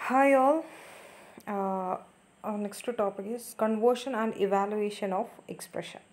Hi all. Uh, our next topic is conversion and evaluation of expressions.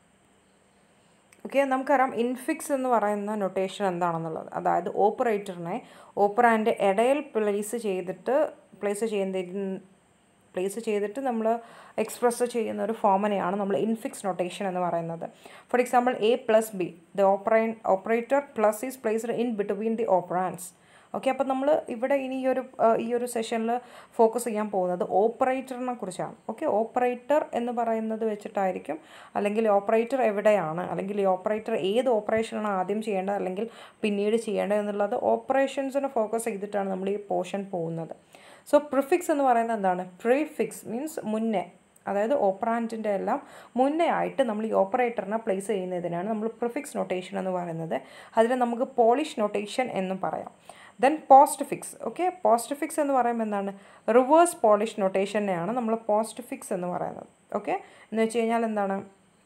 Okay നമുക്കറിയാം infix എന്ന് പറയുന്ന notation എന്താണെന്നുള്ളത് അതായത് ഓപ്പറേറ്ററിനെ ഓപ്പറാൻ്റെ ഇടയിൽ പ്ലേസ് ചെയ്തിട്ട് പ്ലേസ് ചെയ്യുന്ന പ്ലേസ് ചെയ്തിട്ട് നമ്മൾ എക്സ്പ്രസ് ചെയ്യുന്ന ഒരു ഫോമിനെയാണ് നമ്മൾ ഇൻഫിക്സ് നൊട്ടേഷൻ എന്ന് പറയുന്നത് for example A plus B the operand operator plus is placed in between the operands okay അപ്പോൾ നമ്മൾ ഇവിടെ ഇനി ഈ ഒരു ഈ ഒരു സെഷനിൽ ഫോക്കസ് ചെയ്യാൻ പോകുന്നത് ഓപ്പറേറ്ററിനെ കുറിച്ചാണ് ഓക്കെ ഓപ്പറേറ്റർ എന്ന് പറയുന്നത് വെച്ചിട്ടായിരിക്കും അല്ലെങ്കിൽ ഓപ്പറേറ്റർ എവിടെയാണ് അല്ലെങ്കിൽ ഈ ഓപ്പറേറ്റർ ഏത് ഓപ്പറേഷനാണ് ആദ്യം ചെയ്യേണ്ടത് അല്ലെങ്കിൽ പിന്നീട് ചെയ്യേണ്ടത് എന്നുള്ളത് ഓപ്പറേഷൻസിനെ ഫോക്കസ് ചെയ്തിട്ടാണ് നമ്മൾ ഈ പോർഷൻ പോകുന്നത് സോ പ്രിഫിക്സ് എന്ന് പറയുന്നത് എന്താണ് പ്രീഫിക്സ് മീൻസ് മുന്നേ അതായത് ഓപ്പറാൻറ്റിൻ്റെ എല്ലാം മുന്നേ ആയിട്ട് നമ്മൾ ഈ ഓപ്പറേറ്ററിനെ പ്ലേസ് ചെയ്യുന്നതിനാണ് നമ്മൾ പ്രിഫിക്സ് നൊട്ടേഷൻ എന്ന് പറയുന്നത് അതിനെ നമുക്ക് പോളിഷ് നൊട്ടേഷൻ എന്നും പറയാം then postfix okay postfix എന്ന് പറയുമ്പോൾ എന്താണ് റിവേഴ്സ് പോളിഷ് നൊട്ടേഷനെയാണ് നമ്മൾ പോസ്റ്റ് ഫിക്സ് എന്ന് പറയുന്നത് ഓക്കെ എന്ന് വെച്ച് കഴിഞ്ഞാൽ എന്താണ്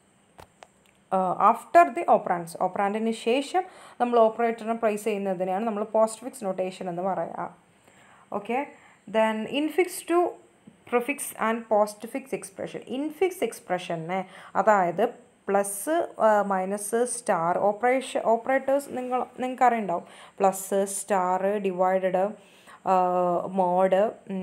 ആഫ്റ്റർ ദി ഓപ്പറാൻസ് ഓപ്പറാൻറ്റിന് ശേഷം നമ്മൾ ഓപ്പറേറ്ററിനെ പ്രൈസ് ചെയ്യുന്നതിനെയാണ് നമ്മൾ പോസ്റ്റ് ഫിക്സ് നൊട്ടേഷൻ എന്ന് പറയുക okay then infix to prefix and postfix expression infix എക്സ്പ്രഷനെ അതായത് plus minus star operation operators നിങ്ങൾ നിങ്ങൾക്ക് അറിയുണ്ടാവും പ്ലസ് സ്റ്റാർ ഡിവൈഡഡ് മോഡ്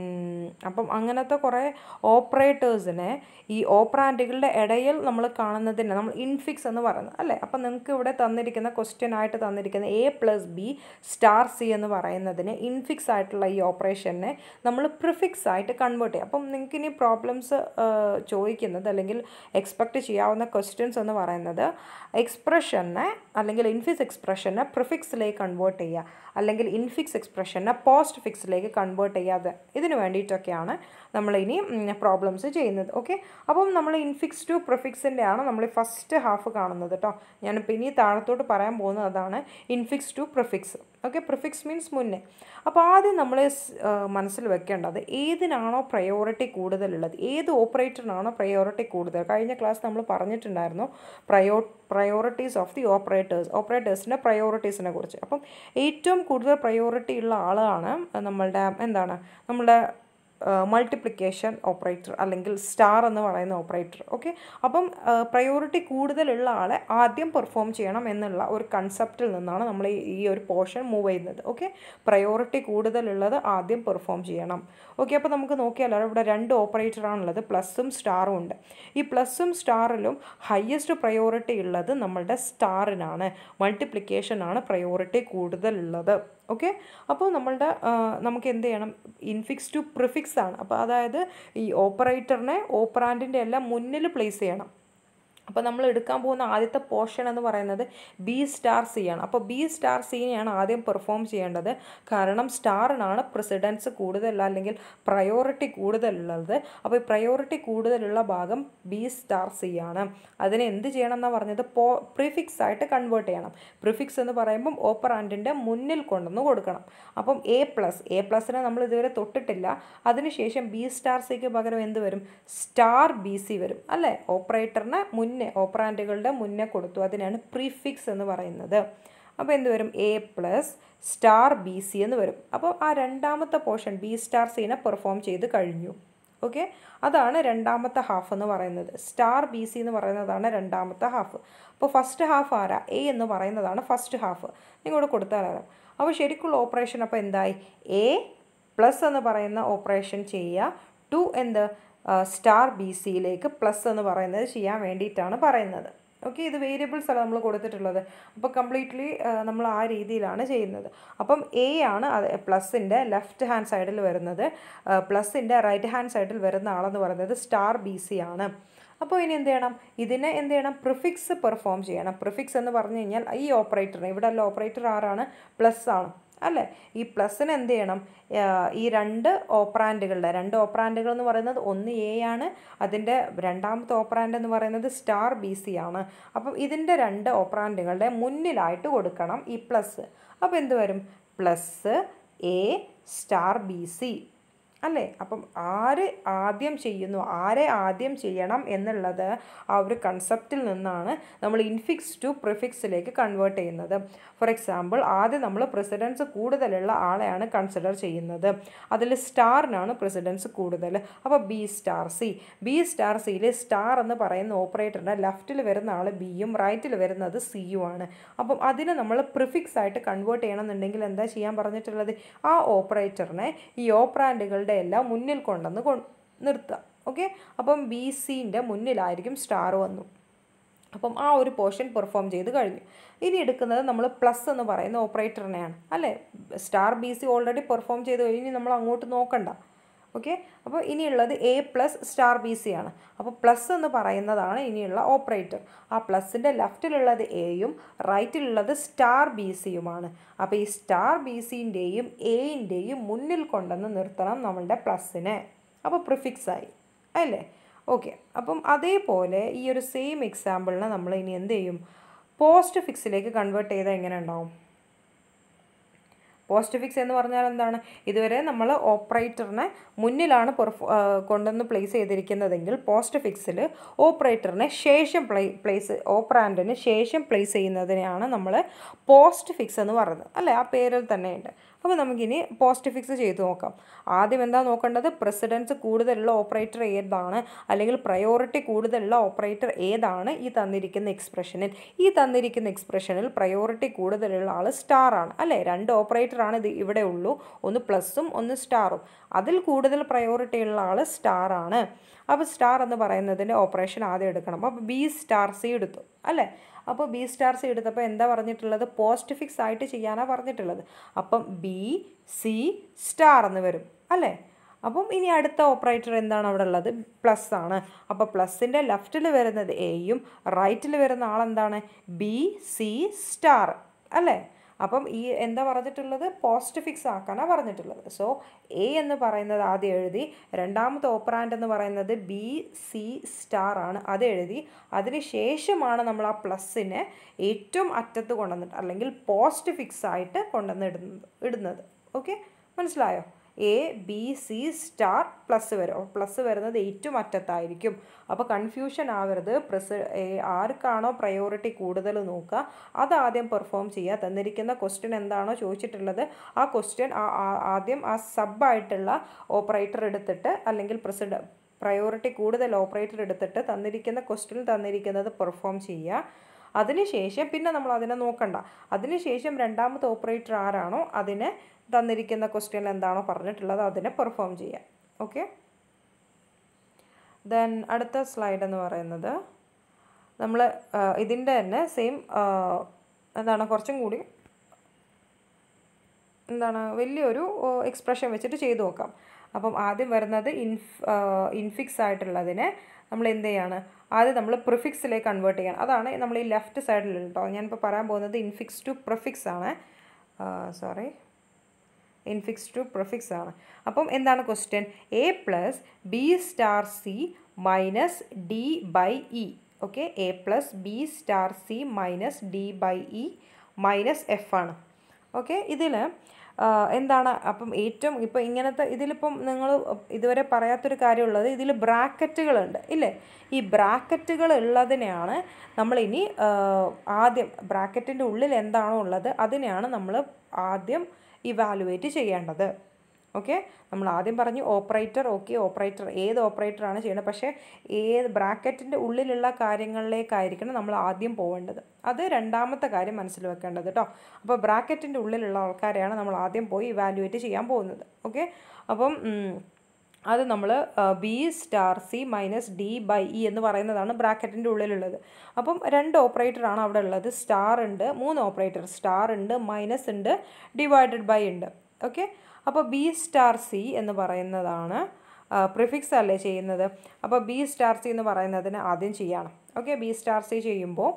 അപ്പം അങ്ങനത്തെ കുറേ ഓപ്പറേറ്റേഴ്സിനെ ഈ ഓപ്പറാൻറ്റുകളുടെ ഇടയിൽ നമ്മൾ കാണുന്നതിന് നമ്മൾ ഇൻഫിക്സ് എന്ന് പറയുന്നത് അല്ലേ അപ്പം നിങ്ങൾക്ക് ഇവിടെ തന്നിരിക്കുന്ന ക്വസ്റ്റ്യൻ ആയിട്ട് തന്നിരിക്കുന്ന A plus B star C എന്ന് പറയുന്നതിന് ഇൻഫിക്സ് ആയിട്ടുള്ള ഈ ഓപ്പറേഷനെ നമ്മൾ പ്രിഫിക്സ് ആയിട്ട് കൺവേർട്ട് ചെയ്യും അപ്പം നിങ്ങൾക്ക് ഇനി പ്രോബ്ലംസ് ചോദിക്കുന്നത് അല്ലെങ്കിൽ എക്സ്പെക്റ്റ് ചെയ്യാവുന്ന ക്വസ്റ്റ്യൻസ് എന്ന് പറയുന്നത് എക്സ്പ്രഷനെ അല്ലെങ്കിൽ ഇൻഫിക്സ് എക്സ്പ്രഷനെ പ്രിഫിക്സിലേക്ക് കൺവേർട്ട് ചെയ്യുക അല്ലെങ്കിൽ ഇൻഫിക്സ് എക്സ്പ്രഷനെ പോസ്റ്റ് ഫിക്സിലേക്ക് കൺവേർട്ട് ചെയ്യാതെ ഇതിന് വേണ്ടിയിട്ടൊക്കെയാണ് നമ്മളിനി പ്രോബ്ലംസ് ചെയ്യുന്നത് ഓക്കെ അപ്പം നമ്മൾ ഇൻഫിക്സ് ടു പ്രിഫിക്സിൻ്റെ ആണ് നമ്മൾ ഫസ്റ്റ് ഹാഫ് കാണുന്നത് കേട്ടോ ഞാനിപ്പോൾ ഇനി താഴത്തോട്ട് പറയാൻ പോകുന്നത് അതാണ് infix to prefix okay prefix means മുന്നേ അപ്പോൾ ആദ്യം നമ്മൾ മനസ്സിൽ വെക്കേണ്ടത് ഏതിനാണോ പ്രയോറിറ്റി കൂടുതലുള്ളത് ഏത് ഓപ്പറേറ്ററിനാണോ പ്രയോറിറ്റി കൂടുതൽ കഴിഞ്ഞ ക്ലാസ് നമ്മൾ പറഞ്ഞിട്ടുണ്ടായിരുന്നു പ്രയോ പ്രയോറിറ്റീസ് ഓഫ് ദി ഓപ്പറേറ്റേഴ്സ് ഓപ്പറേറ്റേഴ്സിൻ്റെ പ്രയോറിറ്റീസിനെ കുറിച്ച് അപ്പം ഏറ്റവും കൂടുതൽ പ്രയോറിറ്റി ഉള്ള ആളാണ് നമ്മളുടെ എന്താണ് നമ്മളുടെ മൾട്ടിപ്ലിക്കേഷൻ ഓപ്പറേറ്റർ അല്ലെങ്കിൽ സ്റ്റാർ എന്ന് പറയുന്ന ഓപ്പറേറ്റർ ഓക്കെ അപ്പം പ്രയോറിറ്റി കൂടുതലുള്ള ആളെ ആദ്യം പെർഫോം ചെയ്യണം എന്നുള്ള ഒരു കൺസെപ്റ്റിൽ നിന്നാണ് നമ്മൾ ഈ ഒരു പോർഷൻ മൂവ് ചെയ്യുന്നത് ഓക്കെ പ്രയോറിറ്റി കൂടുതലുള്ളത് ആദ്യം പെർഫോം ചെയ്യണം ഓക്കെ അപ്പോൾ നമുക്ക് നോക്കിയാലോ ഇവിടെ രണ്ട് ഓപ്പറേറ്ററാണുള്ളത് പ്ലസ്സും സ്റ്റാറും ഉണ്ട് ഈ പ്ലസ്സും സ്റ്റാറിലും ഹയസ്റ്റ് പ്രയോറിറ്റി ഉള്ളത് നമ്മളുടെ സ്റ്റാറിനാണ് മൾട്ടിപ്ലിക്കേഷനാണ് പ്രയോറിറ്റി കൂടുതലുള്ളത് ഓക്കെ അപ്പോൾ നമ്മളുടെ നമുക്ക് എന്ത് ചെയ്യണം ഇൻഫിക്സ് ടു പ്രിഫിക്സ് ആണ് അപ്പോൾ അതായത് ഈ ഓപ്പറേറ്ററിനെ ഓപ്പറാൻറ്റിൻ്റെ എല്ലാം മുന്നിൽ പ്ലേസ് ചെയ്യണം അപ്പോൾ നമ്മൾ എടുക്കാൻ പോകുന്ന ആദ്യത്തെ പോർഷൻ എന്ന് പറയുന്നത് ബി സ്റ്റാർ സി ആണ് അപ്പോൾ ബി സ്റ്റാർ സിനെയാണ് ആദ്യം പെർഫോം ചെയ്യേണ്ടത് കാരണം സ്റ്റാറിനാണ് പ്രസിഡൻസ് കൂടുതൽ അല്ലെങ്കിൽ പ്രയോറിറ്റി കൂടുതലുള്ളത് അപ്പോൾ ഈ പ്രയോറിറ്റി കൂടുതലുള്ള ഭാഗം ബി സ്റ്റാർ സി ആണ് അതിനെ എന്ത് ചെയ്യണം എന്നാണ് പറഞ്ഞത് പോ പ്രിഫിക്സ് ആയിട്ട് കൺവേർട്ട് ചെയ്യണം പ്രിഫിക്സ് എന്ന് പറയുമ്പം ഓപ്പറാൻറ്റിൻ്റെ മുന്നിൽ കൊണ്ടുവന്ന് കൊടുക്കണം അപ്പം എ പ്ലസ് എ പ്ലസിനെ നമ്മൾ ഇതുവരെ തൊട്ടിട്ടില്ല അതിനുശേഷം ബി സ്റ്റാർ സിക്ക് പകരം എന്ത് വരും സ്റ്റാർ ബി സി വരും അല്ലേ ഓപ്പറേറ്ററിനെ മുൻ മുന്നേ ഓപ്പറാൻറ്റുകളുടെ മുന്നേ കൊടുത്തു അതിനാണ് പ്രീഫിക്സ് എന്ന് പറയുന്നത് അപ്പോൾ എന്ത് വരും A plus star B C എന്ന് വരും അപ്പോൾ ആ രണ്ടാമത്തെ പോർഷൻ ബി സ്റ്റാർ സീനെ പെർഫോം ചെയ്ത് കഴിഞ്ഞു ഓക്കെ അതാണ് രണ്ടാമത്തെ ഹാഫ് എന്ന് പറയുന്നത് സ്റ്റാർ ബി സി എന്ന് പറയുന്നതാണ് രണ്ടാമത്തെ ഹാഫ് അപ്പോൾ ഫസ്റ്റ് ഹാഫ് ആരാ എ എന്ന് പറയുന്നതാണ് ഫസ്റ്റ് ഹാഫ് നിങ്ങളോട് കൊടുത്താൽ അറിയാം അപ്പോൾ ശരിക്കുള്ള ഓപ്പറേഷൻ അപ്പോൾ എന്തായി എ പ്ലസ് എന്ന് പറയുന്ന ഓപ്പറേഷൻ ചെയ്യുക ടു എന്ത് സ്റ്റാർ ബി സിയിലേക്ക് പ്ലസ് എന്ന് പറയുന്നത് ചെയ്യാൻ വേണ്ടിയിട്ടാണ് പറയുന്നത് ഓക്കെ ഇത് വേരിയബിൾസ് അല്ല നമ്മൾ കൊടുത്തിട്ടുള്ളത് അപ്പോൾ കംപ്ലീറ്റ്ലി നമ്മൾ ആ രീതിയിലാണ് ചെയ്യുന്നത് അപ്പം എ ആണ് അത് പ്ലസിൻ്റെ ലെഫ്റ്റ് ഹാൻഡ് സൈഡിൽ വരുന്നത് പ്ലസിൻ്റെ റൈറ്റ് ഹാൻഡ് സൈഡിൽ വരുന്ന ആളെന്ന് പറയുന്നത് സ്റ്റാർ ബി സി ആണ് അപ്പോൾ ഇനി എന്ത് ചെയ്യണം ഇതിനെ എന്ത് ചെയ്യണം പ്രിഫിക്സ് പെർഫോം ചെയ്യണം പ്രിഫിക്സ് എന്ന് പറഞ്ഞു കഴിഞ്ഞാൽ ഈ ഓപ്പറേറ്ററിന് ഇവിടെ അല്ല ഓപ്പറേറ്റർ ആരാണ് പ്ലസ് ആണ് അല്ലേ ഈ പ്ലസ്സിന് എന്ത് ചെയ്യണം ഈ രണ്ട് ഓപ്പറാൻറ്റുകളുടെ രണ്ട് ഓപ്പറാൻറ്റുകൾ എന്ന് പറയുന്നത് ഒന്ന് എ ആണ് അതിൻ്റെ രണ്ടാമത്തെ ഓപ്പറാൻഡ് എന്ന് പറയുന്നത് സ്റ്റാർ ബി സി ആണ് അപ്പം ഇതിൻ്റെ രണ്ട് ഓപ്പറാൻറ്റുകളുടെ മുന്നിലായിട്ട് കൊടുക്കണം ഈ പ്ലസ് അപ്പോൾ എന്ത് വരും plus A star B C അല്ലേ അപ്പം ആര് ആദ്യം ചെയ്യുന്നു ആരെ ആദ്യം ചെയ്യണം എന്നുള്ളത് ആ ഒരു കൺസെപ്റ്റിൽ നിന്നാണ് നമ്മൾ ഇൻഫിക്സ് ടു പ്രിഫിക്സിലേക്ക് കൺവേർട്ട് ചെയ്യുന്നത് ഫോർ എക്സാമ്പിൾ ആദ്യം നമ്മൾ പ്രസിഡൻസ് കൂടുതലുള്ള ആളെയാണ് കൺസിഡർ ചെയ്യുന്നത് അതിൽ സ്റ്റാറിനാണ് പ്രസിഡൻസ് കൂടുതൽ അപ്പോൾ B star C B star സിയിൽ സ്റ്റാർ എന്ന് പറയുന്ന ഓപ്പറേറ്ററിൻ്റെ ലെഫ്റ്റിൽ വരുന്ന ആൾ ബിയും റൈറ്റിൽ വരുന്നത് സിയും ആണ് അപ്പം അതിനെ നമ്മൾ പ്രിഫിക്സ് ആയിട്ട് കൺവേർട്ട് ചെയ്യണമെന്നുണ്ടെങ്കിൽ എന്താ ചെയ്യാൻ പറഞ്ഞിട്ടുള്ളത് ആ ഓപ്പറേറ്ററിനെ ഈ ഓപ്പറാൻഡുകളുടെ എല്ലാം മുന്നിൽ കൊണ്ടുവന്ന് കൊ നിർത്തുക ഓക്കെ അപ്പം ബി സിൻ്റെ മുന്നിലായിരിക്കും സ്റ്റാർ വന്നു അപ്പം ആ ഒരു പോർഷൻ പെർഫോം ചെയ്ത് കഴിഞ്ഞു ഇനി എടുക്കുന്നത് നമ്മൾ പ്ലസ് എന്ന് പറയുന്ന ഓപ്പറേറ്ററിനെയാണ് അല്ലേ star B C already perform ചെയ്ത് കഴിഞ്ഞ് നമ്മൾ അങ്ങോട്ട് നോക്കണ്ട ഓക്കെ അപ്പോൾ ഇനിയുള്ളത് A plus star B C ആണ് അപ്പോൾ പ്ലസ് എന്ന് പറയുന്നതാണ് ഇനിയുള്ള ഓപ്പറേറ്റർ ആ പ്ലസിൻ്റെ ലെഫ്റ്റിലുള്ളത് എയും റൈറ്റിലുള്ളത് സ്റ്റാർ ബി സിയുമാണ് അപ്പോൾ ഈ സ്റ്റാർ ബി സിൻ്റെയും എയിൻ്റെയും മുന്നിൽ കൊണ്ടുവന്ന് നിർത്തണം നമ്മളുടെ പ്ലസ്സിനെ അപ്പോൾ പ്രിഫിക്സ് ആയി അല്ലേ ഓക്കെ അപ്പം അതേപോലെ ഈ ഒരു സെയിം എക്സാമ്പിളിനെ നമ്മൾ ഇനി എന്ത് ചെയ്യും പോസ്റ്റ് ഫിക്സിലേക്ക് കൺവേർട്ട് ചെയ്താൽ എങ്ങനെ ഉണ്ടാവും പോസ്റ്റ് ഫിക്സ് എന്ന് പറഞ്ഞാൽ എന്താണ് ഇതുവരെ നമ്മൾ ഓപ്പറേറ്ററിനെ മുന്നിലാണ് പെർഫോ കൊണ്ടുവന്ന് പ്ലേസ് ചെയ്തിരിക്കുന്നതെങ്കിൽ പോസ്റ്റ് ഫിക്സിൽ ഓപ്പറേറ്ററിനെ ശേഷം പ്ലേ പ്ലേസ് ഓപ്പറാൻഡിന് ശേഷം പ്ലേസ് ചെയ്യുന്നതിനെയാണ് നമ്മൾ പോസ്റ്റ് ഫിക്സ് എന്ന് പറയുന്നത് അല്ലേ ആ പേരിൽ തന്നെയുണ്ട് അപ്പോൾ നമുക്കിനി പോസ്റ്റ് ഫിക്സ് ചെയ്ത് നോക്കാം ആദ്യം എന്താ നോക്കേണ്ടത് പ്രസിഡൻസ് കൂടുതലുള്ള ഓപ്പറേറ്റർ ഏതാണ് അല്ലെങ്കിൽ പ്രയോറിറ്റി കൂടുതലുള്ള ഓപ്പറേറ്റർ ഏതാണ് ഈ തന്നിരിക്കുന്ന എക്സ്പ്രഷനിൽ ഈ തന്നിരിക്കുന്ന എക്സ്പ്രഷനിൽ പ്രയോറിറ്റി കൂടുതലുള്ള ആൾ സ്റ്റാർ ആണ് അല്ലേ രണ്ട് ഓപ്പറേറ്റർ ആണ് ഇത് ഇവിടെ ഉള്ളൂ ഒന്ന് പ്ലസും ഒന്ന് സ്റ്റാറും അതിൽ കൂടുതൽ പ്രയോറിറ്റി ഉള്ള ആൾ സ്റ്റാർ ആണ് അപ്പോൾ സ്റ്റാർ എന്ന് പറയുന്നതിൻ്റെ ഓപ്പറേഷൻ ആദ്യം എടുക്കണം അപ്പോൾ ബി സ്റ്റാർ സി എടുത്തു അല്ലേ അപ്പോൾ ബി സ്റ്റാർ സി എടുത്തപ്പോൾ എന്താ പറഞ്ഞിട്ടുള്ളത് പോസ്റ്റ് ഫിക്സ് ആയിട്ട് ചെയ്യാനാണ് പറഞ്ഞിട്ടുള്ളത് അപ്പം ബി സി സ്റ്റാർ എന്ന് വരും അല്ലേ അപ്പം ഇനി അടുത്ത ഓപ്പറേറ്റർ എന്താണ് അവിടെ ഉള്ളത് പ്ലസ് ആണ് അപ്പോൾ പ്ലസിൻ്റെ ലെഫ്റ്റിൽ വരുന്നത് എയും റൈറ്റിൽ വരുന്ന ആളെന്താണ് ബി സി സ്റ്റാർ അല്ലേ അപ്പം ഈ എന്താ പറഞ്ഞിട്ടുള്ളത് പോസ്റ്റ് ഫിക്സ് ആക്കാനാണ് പറഞ്ഞിട്ടുള്ളത് സോ എ എന്ന് പറയുന്നത് ആദ്യം എഴുതി രണ്ടാമത്തെ ഓപ്പറാൻഡ് എന്ന് പറയുന്നത് ബി സി സ്റ്റാർ ആണ് അത് എഴുതി അതിന് ശേഷമാണ് നമ്മൾ ആ പ്ലസ്സിനെ ഏറ്റവും അറ്റത്ത് കൊണ്ടുവന്നിട്ട് അല്ലെങ്കിൽ പോസ്റ്റ് ഫിക്സ് ആയിട്ട് കൊണ്ടുവന്ന് ഇടുന്നത് ഇടുന്നത് ഓക്കെ മനസ്സിലായോ A B C star plus വരും അപ്പോൾ പ്ലസ് വരുന്നത് ഏറ്റവും അറ്റത്തായിരിക്കും അപ്പോൾ കൺഫ്യൂഷൻ ആവരുത് പ്രസ് ആർക്കാണോ പ്രയോറിറ്റി കൂടുതൽ നോക്കുക അതാദ്യം പെർഫോം ചെയ്യുക തന്നിരിക്കുന്ന ക്വസ്റ്റ്യൻ എന്താണോ ചോദിച്ചിട്ടുള്ളത് ആ ക്വസ്റ്റ്യൻ ആദ്യം ആ സബായിട്ടുള്ള ഓപ്പറേറ്റർ എടുത്തിട്ട് അല്ലെങ്കിൽ പ്രസിഡ പ്രയോറിറ്റി കൂടുതൽ ഓപ്പറേറ്റർ എടുത്തിട്ട് തന്നിരിക്കുന്ന ക്വസ്റ്റ്യൻ തന്നിരിക്കുന്നത് പെർഫോം ചെയ്യുക അതിനുശേഷം പിന്നെ നമ്മൾ അതിനെ നോക്കണ്ട അതിനുശേഷം രണ്ടാമത്തെ ഓപ്പറേറ്റർ ആരാണോ അതിനെ തന്നിരിക്കുന്ന ക്വസ്റ്റ്യൻ എന്താണോ പറഞ്ഞിട്ടുള്ളത് അതിനെ പെർഫോം ചെയ്യാം ഓക്കെ ദെൻ അടുത്ത സ്ലൈഡ് എന്ന് പറയുന്നത് നമ്മൾ ഇതിൻ്റെ തന്നെ സെയിം എന്താണ് കുറച്ചും കൂടി എന്താണ് വലിയൊരു എക്സ്പ്രഷൻ വെച്ചിട്ട് ചെയ്തു നോക്കാം അപ്പം ആദ്യം വരുന്നത് ഇൻഫ് ഇൻഫിക്സ് ആയിട്ടുള്ളതിനെ നമ്മൾ എന്ത് ചെയ്യാണ് ആദ്യം നമ്മൾ പ്രിഫിക്സിലേക്ക് കൺവേർട്ട് ചെയ്യണം അതാണ് നമ്മൾ ഈ ലെഫ്റ്റ് സൈഡിൽ കേട്ടോ ഞാനിപ്പോൾ പറയാൻ പോകുന്നത് ഇൻഫിക്സ് ടു പ്രിഫിക്സ് ആണ് സോറി ഇൻഫിക്സ് ടു പ്രിഫിക്സ് ആണ് അപ്പം എന്താണ് question A plus B star C minus D by E okay A plus B star C minus D by E minus F ആണ് ഓക്കെ ഇതിൽ എന്താണ് അപ്പം ഏറ്റവും ഇപ്പം ഇങ്ങനത്തെ ഇതിലിപ്പം നിങ്ങൾ ഇതുവരെ പറയാത്തൊരു കാര്യമുള്ളത് ഇതിൽ ബ്രാക്കറ്റുകളുണ്ട് ഇല്ലേ ഈ ബ്രാക്കറ്റുകൾ ഉള്ളതിനെയാണ് നമ്മളിനി ആദ്യം ബ്രാക്കറ്റിൻ്റെ ഉള്ളിൽ എന്താണോ ഉള്ളത് അതിനെയാണ് നമ്മൾ ആദ്യം ഇവാലുവേറ്റ് ചെയ്യേണ്ടത് ഓക്കെ നമ്മൾ ആദ്യം പറഞ്ഞു ഓപ്പറേറ്റർ ഓക്കെ ഓപ്പറേറ്റർ ഏത് ഓപ്പറേറ്ററാണ് ചെയ്യേണ്ടത് പക്ഷേ ഏത് ബ്രാക്കറ്റിൻ്റെ ഉള്ളിലുള്ള കാര്യങ്ങളിലേക്കായിരിക്കണം നമ്മൾ ആദ്യം പോവേണ്ടത് അത് രണ്ടാമത്തെ കാര്യം മനസ്സിൽ വെക്കേണ്ടത് കേട്ടോ അപ്പോൾ ബ്രാക്കറ്റിൻ്റെ ഉള്ളിലുള്ള ആൾക്കാരെയാണ് നമ്മൾ ആദ്യം പോയി ഇവാലുവേറ്റ് ചെയ്യാൻ പോകുന്നത് ഓക്കെ അപ്പം അത് നമ്മൾ B star C minus D by E എന്ന് പറയുന്നതാണ് ബ്രാക്കറ്റിൻ്റെ ഉള്ളിലുള്ളത് അപ്പം രണ്ട് ഓപ്പറേറ്ററാണ് അവിടെ ഉള്ളത് സ്റ്റാർ ഉണ്ട് മൂന്ന് ഓപ്പറേറ്റർ സ്റ്റാർ ഉണ്ട് മൈനസ് ഉണ്ട് ഡിവൈഡഡ് ബൈ ഉണ്ട് ഓക്കെ അപ്പോൾ ബി സ്റ്റാർ സി എന്ന് പറയുന്നതാണ് പ്രിഫിക്സ് അല്ലേ ചെയ്യുന്നത് അപ്പോൾ ബി സ്റ്റാർ സി എന്ന് പറയുന്നതിന് ആദ്യം ചെയ്യണം ഓക്കെ ബി സ്റ്റാർ സി ചെയ്യുമ്പോൾ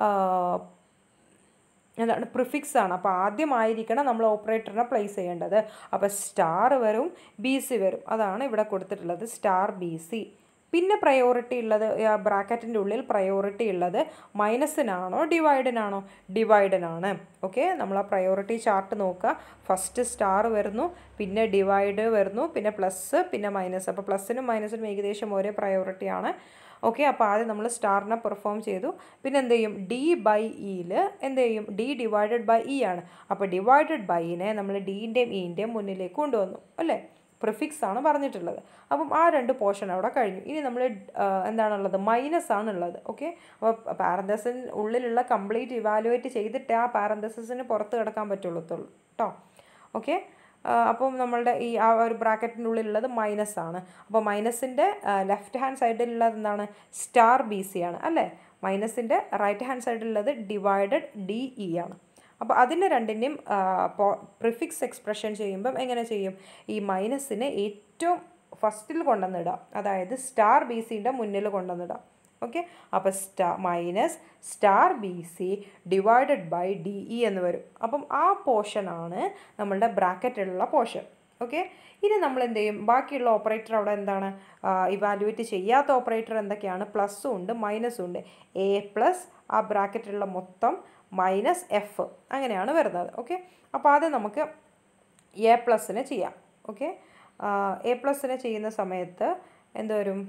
എന്താണ് പ്രിഫിക്സ് ആണ് അപ്പോൾ ആദ്യമായിരിക്കണം നമ്മൾ ഓപ്പറേറ്ററിനെ പ്ലേസ് ചെയ്യേണ്ടത് അപ്പോൾ സ്റ്റാർ വരും ബി സി വരും അതാണ് ഇവിടെ കൊടുത്തിട്ടുള്ളത് സ്റ്റാർ ബി സി പിന്നെ പ്രയോറിറ്റി ഉള്ളത് ബ്രാക്കറ്റിൻ്റെ ഉള്ളിൽ പ്രയോറിറ്റി ഉള്ളത് മൈനസിനാണോ ഡിവൈഡിനാണോ ഡിവൈഡിനാണ് ഓക്കെ നമ്മൾ ആ പ്രയോറിറ്റി ചാർട്ട് നോക്കുക ഫസ്റ്റ് സ്റ്റാർ വരുന്നു പിന്നെ ഡിവൈഡ് വരുന്നു പിന്നെ പ്ലസ് പിന്നെ മൈനസ് അപ്പോൾ പ്ലസ്സിനും മൈനസിനും ഏകദേശം ഒരേ പ്രയോറിറ്റി ആണ് ഓക്കെ അപ്പോൾ ആദ്യം നമ്മൾ സ്റ്റാറിനെ പെർഫോം ചെയ്തു പിന്നെ എന്ത് ചെയ്യും ഡി ബൈ ഇയിൽ എന്ത് ചെയ്യും ഡി ഡിവൈഡഡ് ബൈ ഇ ആണ് അപ്പോൾ ഡിവൈഡഡ് ബൈനെ നമ്മൾ ഡീൻ്റെയും ഇൻ്റെയും മുന്നിലേക്ക് കൊണ്ടുവന്നു അല്ലേ പ്രിഫിക്സ് ആണ് പറഞ്ഞിട്ടുള്ളത് അപ്പം ആ രണ്ട് പോർഷൻ അവിടെ കഴിഞ്ഞു ഇനി നമ്മൾ എന്താണുള്ളത് മൈനസ് ആണുള്ളത് ഓക്കെ അപ്പോൾ പാരന്തസിന് ഉള്ളിലുള്ള കംപ്ലീറ്റ് ഇവാലുവേറ്റ് ചെയ്തിട്ട് ആ പാരന്തസിന് പുറത്ത് കിടക്കാൻ പറ്റുള്ളൂ കേട്ടോ ഓക്കെ അപ്പം നമ്മളുടെ ഈ ആ ഒരു ബ്രാക്കറ്റിൻ്റെ ഉള്ളിലുള്ളത് മൈനസ് ആണ് അപ്പോൾ മൈനസിൻ്റെ ലെഫ്റ്റ് ഹാൻഡ് സൈഡിലുള്ളത് എന്താണ് സ്റ്റാർ ബി സി ആണ് അല്ലേ മൈനസിൻ്റെ റൈറ്റ് ഹാൻഡ് സൈഡിലുള്ളത് ഡിവൈഡഡ് ഡി ഇ ആണ് അപ്പോൾ അതിൻ്റെ രണ്ടിൻ്റെയും പ്രിഫിക്സ് എക്സ്പ്രഷൻ ചെയ്യുമ്പം എങ്ങനെ ചെയ്യും ഈ മൈനസിനെ ഏറ്റവും ഫസ്റ്റിൽ കൊണ്ടുവന്നിടാം അതായത് സ്റ്റാർ ബി സിൻ്റെ മുന്നിൽ കൊണ്ടുവന്നിടാം ഓക്കെ അപ്പോൾ star minus star B C divided by D E എന്ന് വരും അപ്പം ആ പോർഷനാണ് നമ്മളുടെ ബ്രാക്കറ്റിലുള്ള പോർഷൻ ഓക്കെ ഇനി നമ്മൾ എന്ത് ചെയ്യും ബാക്കിയുള്ള ഓപ്പറേറ്റർ അവിടെ എന്താണ് ഇവാലുവേറ്റ് ചെയ്യാത്ത ഓപ്പറേറ്റർ എന്തൊക്കെയാണ് പ്ലസ്സും ഉണ്ട് മൈനസും ഉണ്ട് എ പ്ലസ് ആ ബ്രാക്കറ്റിലുള്ള മൊത്തം മൈനസ് എഫ് അങ്ങനെയാണ് വരുന്നത് ഓക്കെ അപ്പോൾ ആദ്യം നമുക്ക് എ പ്ലസ്സിന് ചെയ്യാം ഓക്കെ എ പ്ലസ്സിന് ചെയ്യുന്ന സമയത്ത് എന്ത് വരും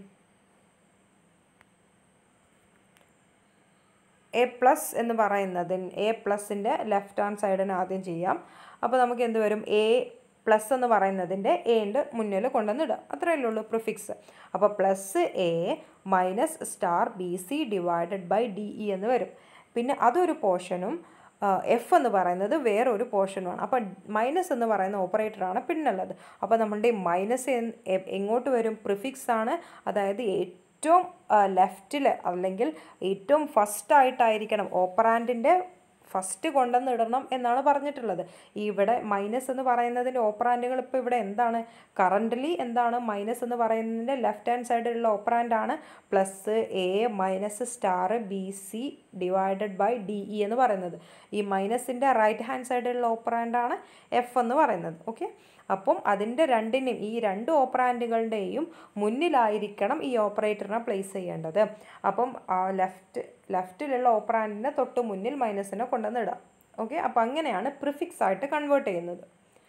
എ പ്ലസ് എന്ന് പറയുന്നതിന് എ പ്ലസിൻ്റെ ലെഫ്റ്റ് ഹാൻഡ് സൈഡിന് ആദ്യം ചെയ്യാം അപ്പോൾ നമുക്ക് എന്ത് വരും എ പ്ലസ് എന്ന് പറയുന്നതിൻ്റെ എൻ്റെ മുന്നിൽ കൊണ്ടുവന്നിടുക അത്രയല്ലേ ഉള്ളൂ പ്രിഫിക്സ് അപ്പോൾ plus A minus star B C divided by D E എന്ന് വരും പിന്നെ അതൊരു പോർഷനും എഫ് എന്ന് പറയുന്നത് വേറൊരു പോർഷനുമാണ് അപ്പോൾ മൈനസ് എന്ന് പറയുന്ന ഓപ്പറേറ്ററാണ് പിന്നുള്ളത് അപ്പോൾ നമ്മളുടെ മൈനസ് എങ്ങോട്ട് വരും പ്രിഫിക്സ് ആണ് അതായത് ഏറ്റവും ലെഫ്റ്റിൽ അല്ലെങ്കിൽ ഏറ്റവും ഫസ്റ്റായിട്ടായിരിക്കണം ഓപ്പറാൻഡിൻ്റെ ഫസ്റ്റ് കൊണ്ടുവന്ന് ഇടണം എന്നാണ് പറഞ്ഞിട്ടുള്ളത് ഇവിടെ മൈനസ് എന്ന് പറയുന്നതിൻ്റെ ഓപ്പറാൻഡുകൾ ഇപ്പോൾ ഇവിടെ എന്താണ് കറൻ്റലി എന്താണ് മൈനസ് എന്ന് പറയുന്നതിൻ്റെ ലെഫ്റ്റ് ഹാൻഡ് സൈഡിലുള്ള ഓപ്പറാൻഡാണ് plus A minus star B C divided by D E എന്ന് പറയുന്നത് ഈ മൈനസിൻ്റെ റൈറ്റ് ഹാൻഡ് സൈഡിലുള്ള ഓപ്പറാൻഡാണ് എഫ് എന്ന് പറയുന്നത് ഓക്കെ അപ്പം അതിൻ്റെ രണ്ടിനെയും ഈ രണ്ട് ഓപ്പറാൻഡുകളുടെയും മുന്നിലായിരിക്കണം ഈ ഓപ്പറേറ്ററിനെ പ്ലേസ് ചെയ്യേണ്ടത് അപ്പം ലെഫ്റ്റ് ലെഫ്റ്റിലുള്ള ഓപ്പറാൻഡിൻ്റെ തൊട്ട് മുന്നിൽ മൈനസിനെ കൊണ്ടുവന്ന് ഇടാം ഓക്കെ അപ്പോൾ അങ്ങനെയാണ് പ്രിഫിക്സ് ആയിട്ട് കൺവേർട്ട് ചെയ്യുന്നത്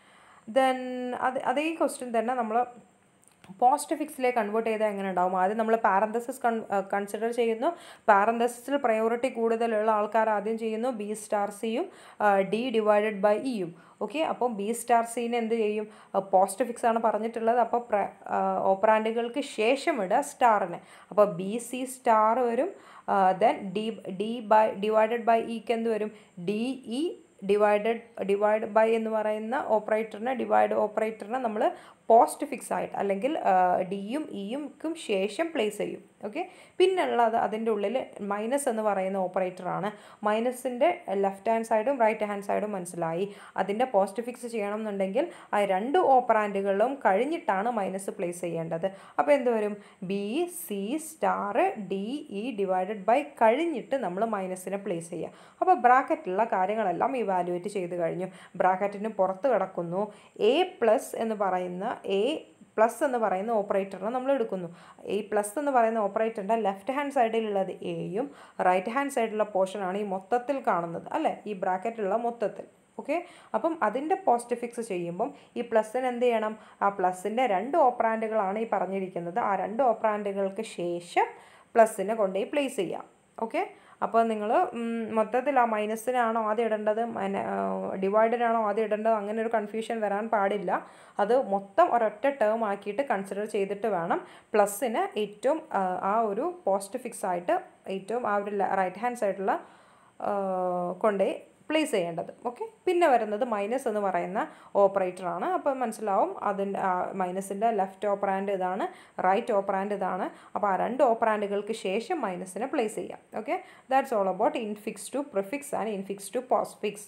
ദെൻ അത് അതേ ക്വസ്റ്റ്യൻ തന്നെ നമ്മൾ പോസ്റ്റ് ഫിക്സിലേക്ക് കൺവേർട്ട് ചെയ്താൽ എങ്ങനെ ഉണ്ടാവും ആദ്യം നമ്മൾ പാരന്തസിസ് കൺ കൺസിഡർ ചെയ്യുന്നു പാരന്തസിസിൽ പ്രയോറിറ്റി കൂടുതലുള്ള ആൾക്കാർ ആദ്യം ചെയ്യുന്നു ബി സ്റ്റാർ സിയും ഡി ഡിവൈഡഡ് ബൈ ഇയും ഓക്കെ അപ്പം ബി സ്റ്റാർ സീനെ എന്ത് ചെയ്യും പോസ്റ്റ് ഫിക്സ് ആണ് പറഞ്ഞിട്ടുള്ളത് അപ്പോൾ പ്ര ഓപ്പറാൻഡുകൾക്ക് ശേഷം ഇടുക സ്റ്റാറിന് അപ്പോൾ ബി സി സ്റ്റാർ വരും then D D by divided by ഇക്ക് എന്ത് വരും D E divided divide by എന്ന് പറയുന്ന ഓപ്പറേറ്ററിനെ ഡിവൈഡ് ഓപ്പറേറ്ററിനെ നമ്മൾ പോസ്റ്റ് ഫിക്സ് ആയിട്ട് അല്ലെങ്കിൽ ഡിയും ഇയുംക്കും ശേഷം പ്ലേസ് ചെയ്യും ഓക്കെ പിന്നുള്ളത് അതിൻ്റെ ഉള്ളിൽ മൈനസ് എന്ന് പറയുന്ന ഓപ്പറേറ്ററാണ് മൈനസിൻ്റെ ലെഫ്റ്റ് ഹാൻഡ് സൈഡും റൈറ്റ് ഹാൻഡ് സൈഡും മനസ്സിലായി അതിൻ്റെ പോസ്റ്റ് ഫിക്സ് ചെയ്യണം എന്നുണ്ടെങ്കിൽ ആ രണ്ട് ഓപ്പറാൻഡുകളും കഴിഞ്ഞിട്ടാണ് മൈനസ് പ്ലേസ് ചെയ്യേണ്ടത് അപ്പോൾ എന്ത് വരും B C star D E divided by കഴിഞ്ഞിട്ട് നമ്മൾ മൈനസിനെ പ്ലേസ് ചെയ്യുക അപ്പോൾ ബ്രാക്കറ്റിലുള്ള കാര്യങ്ങളെല്ലാം ഇവാലുവേറ്റ് ചെയ്ത് കഴിഞ്ഞു ബ്രാക്കറ്റിന് പുറത്ത് കിടക്കുന്നു എ പ്ലസ് എന്ന് പറയുന്ന എ പ്ലസ് എന്ന് പറയുന്ന ഓപ്പറേറ്ററിനെ നമ്മൾ എടുക്കുന്നു ഈ പ്ലസ് എന്ന് പറയുന്ന ഓപ്പറേറ്ററിൻ്റെ ലെഫ്റ്റ് ഹാൻഡ് സൈഡിലുള്ളത് എയും റൈറ്റ് ഹാൻഡ് സൈഡിലുള്ള പോർഷനാണ് ഈ മൊത്തത്തിൽ കാണുന്നത് അല്ലേ ഈ ബ്രാക്കറ്റിലുള്ള മൊത്തത്തിൽ ഓക്കെ അപ്പം അതിൻ്റെ പോസ്റ്റ് ഫിക്സ് ചെയ്യുമ്പം ഈ പ്ലസ്സിന് എന്ത് ചെയ്യണം ആ പ്ലസ്സിൻ്റെ രണ്ട് ഓപ്പറാൻഡുകളാണ് ഈ പറഞ്ഞിരിക്കുന്നത് ആ രണ്ട് ഓപ്പറാൻഡുകൾക്ക് ശേഷം പ്ലസ്സിനെ കൊണ്ടുപോയി പ്ലേസ് ചെയ്യാം ഓക്കെ അപ്പോൾ നിങ്ങൾ മൊത്തത്തിൽ ആ മൈനസിനാണോ ആദ്യം ഇടേണ്ടത് ഡിവൈഡനാണോ ആദ്യം ഇടേണ്ടത് അങ്ങനെ ഒരു കൺഫ്യൂഷൻ വരാൻ പാടില്ല അത് മൊത്തം ഒരൊറ്റ ടേം ആക്കിയിട്ട് കൺസിഡർ ചെയ്തിട്ട് വേണം പ്ലസ്സിന് ഏറ്റവും ആ ഒരു പോസ്റ്റ് ഫിക്സ് ആയിട്ട് ഏറ്റവും ആ ഒരു റൈറ്റ് ഹാൻഡ് സൈഡിലുള്ള കൊണ്ടുപോയി പ്ലേസ് ചെയ്യേണ്ടത് ഓക്കെ പിന്നെ വരുന്നത് മൈനസ് എന്ന് പറയുന്ന ഓപ്പറേറ്ററാണ് അപ്പോൾ മനസ്സിലാവും അതിൻ്റെ മൈനസിൻ്റെ ലെഫ്റ്റ് ഓപ്പറാൻഡ് ഇതാണ് റൈറ്റ് ഓപ്പറാൻഡ് ഇതാണ് അപ്പോൾ ആ രണ്ട് ഓപ്പറാൻഡുകൾക്ക് ശേഷം മൈനസിനെ പ്ലേസ് ചെയ്യാം okay that's all about infix to prefix and infix to postfix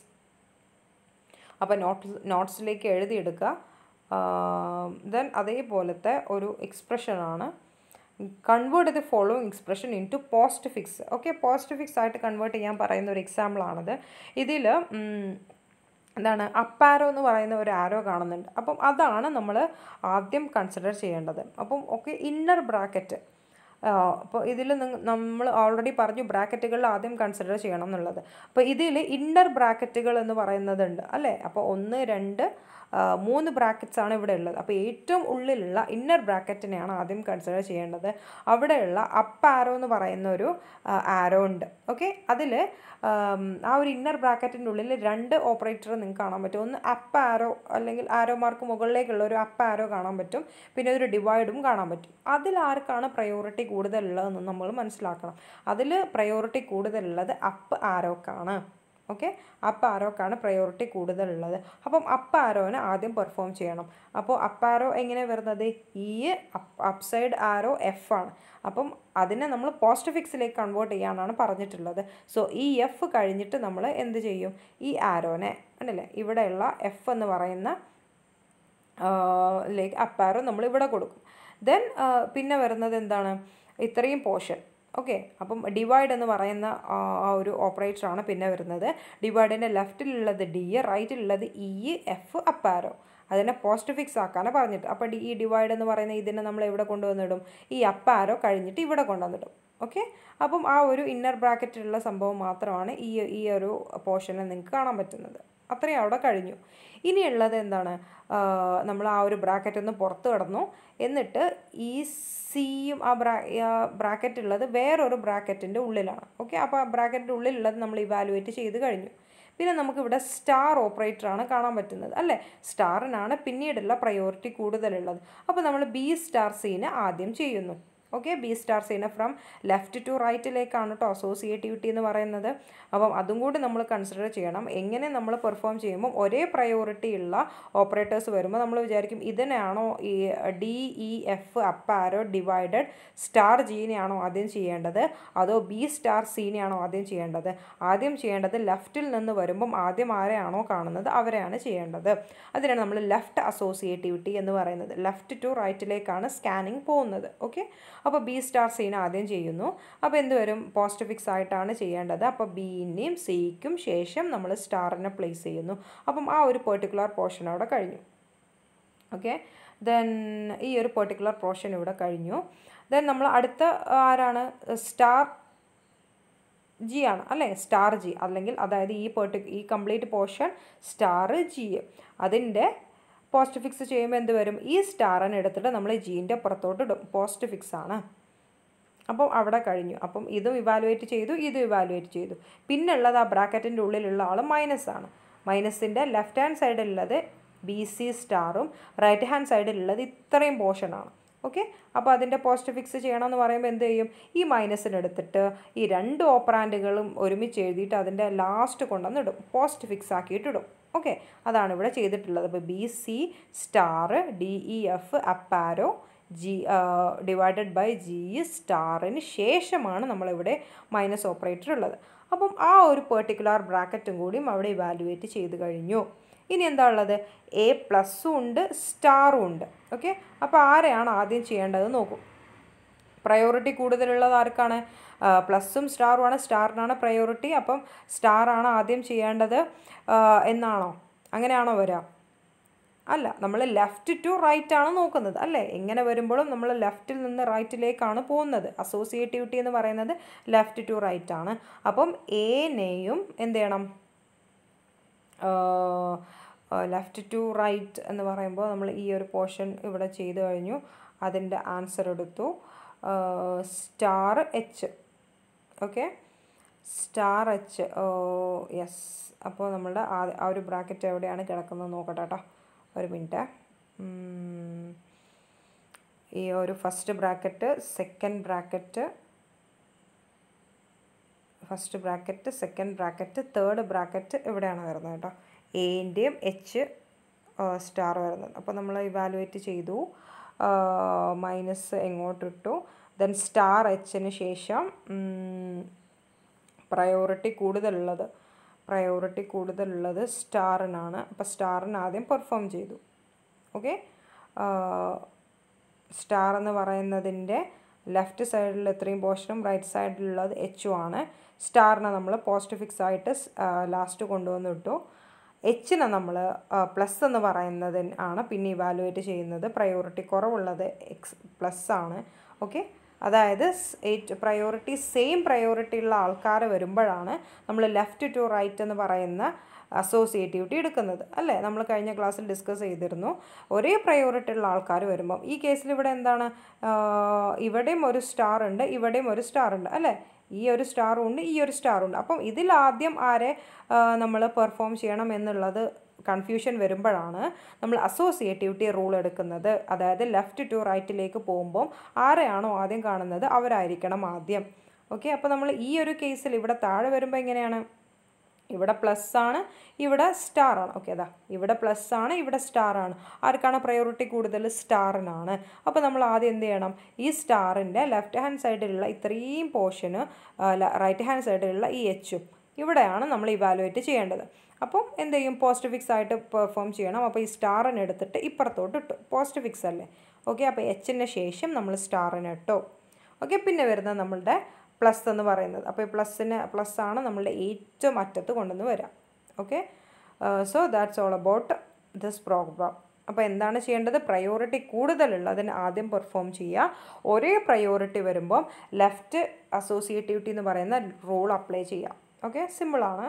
അപ്പോൾ നോട്ട്സ് നോട്ട്സിലേക്ക് എഴുതിയെടുക്കുക ദെൻ അതേപോലത്തെ ഒരു എക്സ്പ്രഷനാണ് convert the following expression into postfix okay postfix ആയിട്ട് കൺവേർട്ട് ചെയ്യാൻ പറയുന്ന ഒരു എക്സാമ്പിളാണത് ഇതിൽ എന്താണ് അപ്പാരോ എന്ന് പറയുന്ന ഒരു ആരോ കാണുന്നുണ്ട് അപ്പം അതാണ് നമ്മൾ ആദ്യം കൺസിഡർ ചെയ്യേണ്ടത് അപ്പം ഓക്കെ ഇന്നർ ബ്രാക്കറ്റ് അപ്പോൾ ഇതിൽ നമ്മൾ ഓൾറെഡി പറഞ്ഞു ബ്രാക്കറ്റുകളിൽ ആദ്യം കൺസിഡർ ചെയ്യണം എന്നുള്ളത് അപ്പോൾ ഇതിൽ ഇന്നർ ബ്രാക്കറ്റുകൾ എന്ന് പറയുന്നതുണ്ട് അല്ലേ അപ്പോൾ ഒന്ന് രണ്ട് ആ, മൂന്ന് ബ്രാക്കറ്റ്സ് ആണ് ഇവിടെ ഉള്ളത് അപ്പോൾ ഏറ്റവും ഉള്ളിലുള്ള ഇന്നർ ബ്രാക്കറ്റിനെയാണ് ആദ്യം കൺസിഡർ ചെയ്യേണ്ടത് അവിടെയുള്ള അപ്പ് ആരോ എന്ന് പറയുന്ന ഒരു ആരോ ഉണ്ട് ഓക്കെ അതിൽ ആ ഒരു ഇന്നർ ബ്രാക്കറ്റിൻ്റെ ഉള്ളിൽ രണ്ട് ഓപ്പറേറ്റർ നിങ്ങൾക്ക് കാണാൻ പറ്റും ഒന്ന് അപ്പ് ആരോ അല്ലെങ്കിൽ ആരോ മാർക്ക് മുകളിലേക്കുള്ള ഒരു അപ്പ് ആരോ കാണാൻ പറ്റും പിന്നെ ഒരു ഡിവൈഡും കാണാൻ പറ്റും അതിൽ ആർക്കാണ് പ്രയോറിറ്റി കൂടുതലുള്ളതെന്ന് നമ്മൾ മനസ്സിലാക്കണം അതിൽ പ്രയോറിറ്റി കൂടുതലുള്ളത് അപ്പ് ആരോക്കാണ് ഓക്കെ അപ്പ് ആരോക്കാണ് പ്രയോറിറ്റി കൂടുതലുള്ളത് അപ്പം അപ്പ് ആരോനെ ആദ്യം പെർഫോം ചെയ്യണം അപ്പോൾ അപ്പ് ആരോ എങ്ങനെ വരുന്നത് ഈ അപ്പ് സൈഡ് ആരോ എഫ് ആണ് അപ്പം അതിനെ നമ്മൾ പോസ്റ്റ് ഫിക്സിലേക്ക് കൺവേർട്ട് ചെയ്യാനാണ് പറഞ്ഞിട്ടുള്ളത് സോ ഈ എഫ് കഴിഞ്ഞിട്ട് നമ്മൾ എന്ത് ചെയ്യും ഈ ആരോനെ ഉണ്ടല്ലേ ഇവിടെയുള്ള എഫ് എന്ന് പറയുന്ന ലേക്ക് അപ്പാരോ നമ്മൾ ഇവിടെ കൊടുക്കും ദെൻ പിന്നെ വരുന്നത് എന്താണ് ഇത്രയും പോർഷൻ ഓക്കെ അപ്പം ഡിവൈഡ് എന്ന് പറയുന്ന ആ ആ ഒരു ഓപ്പറേറ്ററാണ് പിന്നെ വരുന്നത് ഡിവൈഡിൻ്റെ ലെഫ്റ്റിലുള്ളത് ഡി റൈറ്റിലുള്ളത് ഇ എഫ് അപ്പാരോ അതിനെ പോസ്റ്റ് ഫിക്സ് ആക്കാനാണ് പറഞ്ഞിട്ട് അപ്പോൾ ഡി ഈ ഡിവൈഡ് എന്ന് പറയുന്ന ഇതിനെ നമ്മൾ എവിടെ കൊണ്ടുവന്നിടും ഈ അപ്പാരോ കഴിഞ്ഞിട്ട് ഇവിടെ കൊണ്ടുവന്നിടും ഓക്കെ അപ്പം ആ ഒരു ഇന്നർ ബ്രാക്കറ്റിലുള്ള സംഭവം മാത്രമാണ് ഈ ഈ ഒരു പോർഷനിൽ നിങ്ങൾക്ക് കാണാൻ പറ്റുന്നത് അത്രയും അവിടെ കഴിഞ്ഞു ഇനിയുള്ളത് എന്താണ് നമ്മൾ ആ ഒരു ബ്രാക്കറ്റിൽ നിന്ന് പുറത്ത് കിടന്നു എന്നിട്ട് ഈ സിയും ആ ബ്രാ ബ്രാക്കറ്റ് ഉള്ളത് വേറൊരു ബ്രാക്കറ്റിൻ്റെ ഉള്ളിലാണ് ഓക്കെ അപ്പോൾ ആ ബ്രാക്കറ്റിൻ്റെ ഉള്ളിലുള്ളത് നമ്മൾ ഇവാലുവേറ്റ് ചെയ്ത് കഴിഞ്ഞു പിന്നെ നമുക്കിവിടെ സ്റ്റാർ ഓപ്പറേറ്ററാണ് കാണാൻ പറ്റുന്നത് അല്ലേ സ്റ്റാറിനാണ് പിന്നീടുള്ള പ്രയോറിറ്റി കൂടുതലുള്ളത് അപ്പോൾ നമ്മൾ ബി സ്റ്റാർ സീന് ആദ്യം ചെയ്യുന്നു ഓക്കെ ബി സ്റ്റാർ സീന് ഫ്രം ലെഫ്റ്റ് ടു റൈറ്റിലേക്കാണ് കേട്ടോ അസോസിയേറ്റിവിറ്റി എന്ന് പറയുന്നത് അപ്പം അതും കൂടി നമ്മൾ കൺസിഡർ ചെയ്യണം എങ്ങനെ നമ്മൾ പെർഫോം ചെയ്യുമ്പോൾ ഒരേ പ്രയോറിറ്റി ഉള്ള ഓപ്പറേറ്റേഴ്സ് വരുമ്പോൾ നമ്മൾ വിചാരിക്കും ഇതിനെയാണോ ഈ D E F up arrow divided star ജീനെയാണോ ആദ്യം ചെയ്യേണ്ടത് അതോ ബി സ്റ്റാർ സീനെയാണോ ആദ്യം ചെയ്യേണ്ടത് ആദ്യം ചെയ്യേണ്ടത് ലെഫ്റ്റിൽ നിന്ന് വരുമ്പം ആദ്യം ആരെയാണോ കാണുന്നത് അവരെയാണ് ചെയ്യേണ്ടത് അതിനാണ് നമ്മൾ ലെഫ്റ്റ് അസോസിയേറ്റിവിറ്റി എന്ന് പറയുന്നത് ലെഫ്റ്റ് ടു റൈറ്റിലേക്കാണ് സ്കാനിങ് പോകുന്നത് ഓക്കെ അപ്പോൾ ബി സ്റ്റാർ സീൻ ആദ്യം ചെയ്യുന്നു അപ്പോൾ എന്ത് വരും പോസ്റ്റ് ഫിക്സ് ആയിട്ടാണ് ചെയ്യേണ്ടത് അപ്പോൾ ബിൻ്റെയും സിക്കും ശേഷം നമ്മൾ സ്റ്റാറിനെ പ്ലേസ് ചെയ്യുന്നു അപ്പം ആ ഒരു പെർട്ടിക്കുലർ പോർഷൻ അവിടെ കഴിഞ്ഞു ഓക്കെ ദെൻ ഈ ഒരു പെർട്ടിക്കുലർ പോർഷൻ ഇവിടെ കഴിഞ്ഞു ദെൻ നമ്മൾ അടുത്ത ആരാണ് സ്റ്റാർ ജി ആണ് അല്ലേ സ്റ്റാർ ജി അല്ലെങ്കിൽ അതായത് ഈ പെർട്ടി ഈ കംപ്ലീറ്റ് പോർഷൻ സ്റ്റാർ ജി അതിൻ്റെ പോസ്റ്റ് ഫിക്സ് ചെയ്യുമ്പോൾ എന്ത് വരും ഈ സ്റ്റാറിനെ എടുത്തിട്ട് നമ്മൾ ജീൻ്റെ പുറത്തോട്ട് ഇടും പോസ്റ്റ് ഫിക്സ് ആണ് അപ്പം അവിടെ കഴിഞ്ഞു അപ്പം ഇതും ഇവാലുവേറ്റ് ചെയ്തു ഇതും ഇവാലുവേറ്റ് ചെയ്തു പിന്നെ ഉള്ളത് ആ ബ്രാക്കറ്റിൻ്റെ ഉള്ളിലുള്ള ആൾ മൈനസ് ആണ് മൈനസിൻ്റെ ലെഫ്റ്റ് ഹാൻഡ് സൈഡിലുള്ളത് ബി സി സ്റ്റാറും റൈറ്റ് ഹാൻഡ് സൈഡിലുള്ളത് ഇത്രയും പോർഷനാണ് ഓക്കെ അപ്പോൾ അതിൻ്റെ പോസ്റ്റ് ഫിക്സ് ചെയ്യണമെന്ന് പറയുമ്പോൾ എന്ത് ചെയ്യും ഈ മൈനസിനെടുത്തിട്ട് ഈ രണ്ട് ഓപ്പറാൻഡുകളും ഒരുമിച്ച് എഴുതിയിട്ട് അതിൻ്റെ ലാസ്റ്റ് കൊണ്ടുവന്നിടും പോസ്റ്റ് ഫിക്സ് ആക്കിയിട്ടിടും ഓക്കെ അതാണ് ഇവിടെ ചെയ്തിട്ടുള്ളത് അപ്പോൾ B C star D E F up arrow G divided by G സ്റ്റാറിന് ശേഷമാണ് നമ്മളിവിടെ മൈനസ് ഓപ്പറേറ്റർ ഉള്ളത് അപ്പം ആ ഒരു പെർട്ടിക്കുലർ ബ്രാക്കറ്റും കൂടിയും അവിടെ ഇവാലുവേറ്റ് ചെയ്ത് കഴിഞ്ഞു ഇനി എന്താ ഉള്ളത് എ പ്ലസ്സും ഉണ്ട് സ്റ്റാറും ഉണ്ട് ഓക്കെ അപ്പോൾ ആരെയാണ് ആദ്യം ചെയ്യേണ്ടത് നോക്കൂ പ്രയോറിറ്റി കൂടുതലുള്ളത് ആർക്കാണ് പ്ലസ്സും സ്റ്റാറുമാണ് സ്റ്റാറിനാണ് പ്രയോറിറ്റി അപ്പം സ്റ്റാറാണ് ആദ്യം ചെയ്യേണ്ടത് എന്നാണോ അങ്ങനെയാണോ വരിക അല്ല നമ്മൾ ലെഫ്റ്റ് ടു റൈറ്റ് ആണ് നോക്കുന്നത് അല്ലേ എങ്ങനെ വരുമ്പോഴും നമ്മൾ ലെഫ്റ്റിൽ നിന്ന് റൈറ്റിലേക്കാണ് പോകുന്നത് അസോസിയേറ്റിവിറ്റി എന്ന് പറയുന്നത് ലെഫ്റ്റ് ടു റൈറ്റ് ആണ് അപ്പം എനെയും എന്ത് ചെയ്യണം ലെഫ്റ്റ് ടു റൈറ്റ് എന്ന് പറയുമ്പോൾ നമ്മൾ ഈ ഒരു പോർഷൻ ഇവിടെ ചെയ്ത് കഴിഞ്ഞു അതിൻ്റെ ആൻസർ എടുത്തു star H okay star H yes അപ്പോൾ നമ്മളുടെ ആ ആ ഒരു ബ്രാക്കറ്റ് എവിടെയാണ് കിടക്കുന്നത് നോക്കട്ടെ കേട്ടോ ഒരു മിനിറ്റ് ഈ ഒരു first bracket second bracket first bracket second bracket third bracket ഇവിടെയാണ് വരുന്നത് കേട്ടോ എൻ്റെയും എച്ച് സ്റ്റാർ വരുന്നത് അപ്പോൾ നമ്മൾ ഇവാലുവേറ്റ് ചെയ്തു മൈനസ് എങ്ങോട്ട് ഇട്ടു ദെൻ സ്റ്റാർ എച്ചിന് ശേഷം പ്രയോറിറ്റി കൂടുതലുള്ളത് പ്രയോറിറ്റി കൂടുതലുള്ളത് സ്റ്റാറിനാണ് അപ്പോൾ സ്റ്റാറിന് ആദ്യം പെർഫോം ചെയ്തു ഓക്കെ സ്റ്റാർ എന്ന് പറയുന്നതിൻ്റെ ലെഫ്റ്റ് സൈഡിൽ എത്രയും പോർഷനും റൈറ്റ് സൈഡിലുള്ളത് എച്ചും ആണ് സ്റ്റാറിനെ നമ്മൾ പോസ്റ്റ് ഫിക്സ് ആയിട്ട് ലാസ്റ്റ് കൊണ്ടുവന്ന് ഇട്ടു എച്ചിനെ നമ്മൾ പ്ലസ് എന്ന് പറയുന്നതിന് ആണ് പിന്നെ ഇവാലുവേറ്റ് ചെയ്യുന്നത് പ്രയോറിറ്റി കുറവുള്ളത് എക്സ് പ്ലസ് ആണ് ഓക്കെ അതായത് എയ്റ്റ് പ്രയോറിറ്റി സെയിം പ്രയോറിറ്റി ഉള്ള ആൾക്കാർ വരുമ്പോഴാണ് നമ്മൾ ലെഫ്റ്റ് ടു റൈറ്റ് എന്ന് പറയുന്ന അസോസിയേറ്റിവിറ്റി എടുക്കുന്നത് അല്ലേ നമ്മൾ കഴിഞ്ഞ ക്ലാസ്സിൽ ഡിസ്കസ് ചെയ്തിരുന്നു ഒരേ പ്രയോറിറ്റി ഉള്ള ആൾക്കാർ വരുമ്പം ഈ കേസിൽ ഇവിടെ എന്താണ് ആഹ് ഇവിടെയും ഒരു സ്റ്റാർ ഉണ്ട് ഇവിടെയും ഒരു സ്റ്റാർ ഉണ്ട് അല്ലേ ഈ ഒരു സ്റ്റാറും ഉണ്ട് ഈ ഒരു സ്റ്റാറും ഉണ്ട് അപ്പം ഇതിൽ ആദ്യം ആരെ നമ്മൾ പെർഫോം ചെയ്യണം എന്നുള്ളത് കൺഫ്യൂഷൻ വരുമ്പോഴാണ് നമ്മൾ അസോസിയേറ്റിവിറ്റി റൂൾ എടുക്കുന്നത് അതായത് ലെഫ്റ്റ് ടു റൈറ്റിലേക്ക് പോകുമ്പോൾ ആരെയാണോ ആദ്യം കാണുന്നത് അവരായിരിക്കണം ആദ്യം ഓക്കെ അപ്പോൾ നമ്മൾ ഈ ഒരു കേസിൽ ഇവിടെ താഴെ വരുമ്പോൾ എങ്ങനെയാണ് ഇവിടെ പ്ലസ് ആണ് ഇവിടെ സ്റ്റാർ ആണ് ഓക്കെ അതാ ഇവിടെ പ്ലസ് ആണ് ഇവിടെ സ്റ്റാർ ആണ് ആർക്കാണ് പ്രയോറിറ്റി കൂടുതൽ സ്റ്റാറിനാണ് അപ്പോൾ നമ്മൾ ആദ്യം എന്ത് ചെയ്യണം ഈ സ്റ്റാറിൻ്റെ ലെഫ്റ്റ് ഹാൻഡ് സൈഡിലുള്ള ഇത്രയും പോർഷന് റൈറ്റ് ഹാൻഡ് സൈഡിലുള്ള ഈ എച്ചും ഇവിടെയാണ് നമ്മൾ ഇവാലുവേറ്റ് ചെയ്യേണ്ടത് അപ്പം എന്ത് ചെയ്യും പോസ്റ്റ് ഫിക്സ് ആയിട്ട് പെർഫോം ചെയ്യണം അപ്പോൾ ഈ സ്റ്റാറിന് എടുത്തിട്ട് ഇപ്പുറത്തോട്ട് ഇട്ടു പോസ്റ്റ് ഫിക്സ് അല്ലേ ഓക്കെ അപ്പോൾ എച്ചിന് ശേഷം നമ്മൾ സ്റ്റാറിന് ഇട്ടു ഓക്കെ പിന്നെ വരുന്നത് നമ്മളുടെ പ്ലസ് എന്ന് പറയുന്നത് അപ്പോൾ ഈ പ്ലസ്സിന് പ്ലസ് ആണ് നമ്മളുടെ ഏറ്റവും അറ്റത്ത് കൊണ്ടുവന്ന് വരാം okay so that's all about this program അപ്പോൾ എന്താണ് ചെയ്യേണ്ടത് പ്രയോറിറ്റി കൂടുതലുള്ളതിന് ആദ്യം പെർഫോം ചെയ്യുക ഒരേ പ്രയോറിറ്റി വരുമ്പം ലെഫ്റ്റ് അസോസിയേറ്റിവിറ്റി എന്ന് പറയുന്ന റൂൾ അപ്ലൈ ചെയ്യുക ഓക്കെ സിമ്പിളാണ്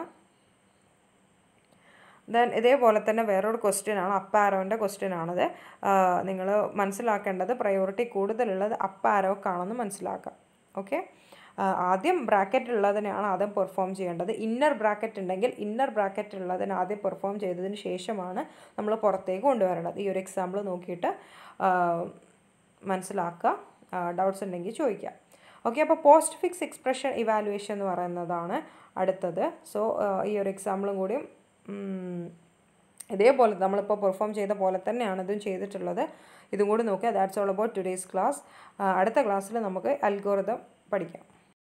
ദെൻ ഇതേപോലെ തന്നെ വേറൊരു ക്വസ്റ്റ്യൻ ആണ് അപ്പ് ആരോൻ്റെ ക്വസ്റ്റ്യൻ ആണത് നിങ്ങൾ മനസ്സിലാക്കേണ്ടത് പ്രയോറിറ്റി കൂടുതലുള്ളത് അപ്പ് ആരോക്കാണെന്ന് മനസ്സിലാക്കുക ഓക്കെ ആദ്യം ബ്രാക്കറ്റ് ഉള്ളതിനാണ് ആദ്യം പെർഫോം ചെയ്യേണ്ടത് ഇന്നർ ബ്രാക്കറ്റ് ഉണ്ടെങ്കിൽ ഇന്നർ ബ്രാക്കറ്റ് ഉള്ളതിന് ആദ്യം പെർഫോം ചെയ്തതിന് ശേഷമാണ് നമ്മൾ പുറത്തേക്ക് കൊണ്ടുവരേണ്ടത് ഈ ഒരു എക്സാമ്പിൾ നോക്കിയിട്ട് ആ, മനസ്സിലാക്കുക ഡൗട്ട്സ് ഉണ്ടെങ്കിൽ ചോദിക്കുക ഓക്കെ അപ്പോൾ പോസ്റ്റ് ഫിക്സ് എക്സ്പ്രഷൻ ഇവാലുവേഷൻ എന്ന് പറയുന്നതാണ് അടുത്തത് സോ ഈ ഒരു എക്സാമ്പിളും കൂടിയും ഉം, ഇതേപോലെ നമ്മളിപ്പോൾ പെർഫോം ചെയ്ത പോലെ തന്നെയാണ് ഇതും ചെയ്തിട്ടുള്ളത് ഇതും കൂടി നോക്കുക that's all about today's class അടുത്ത ക്ലാസ്സിൽ നമുക്ക് അൽഗോറിതം പഠിക്കാം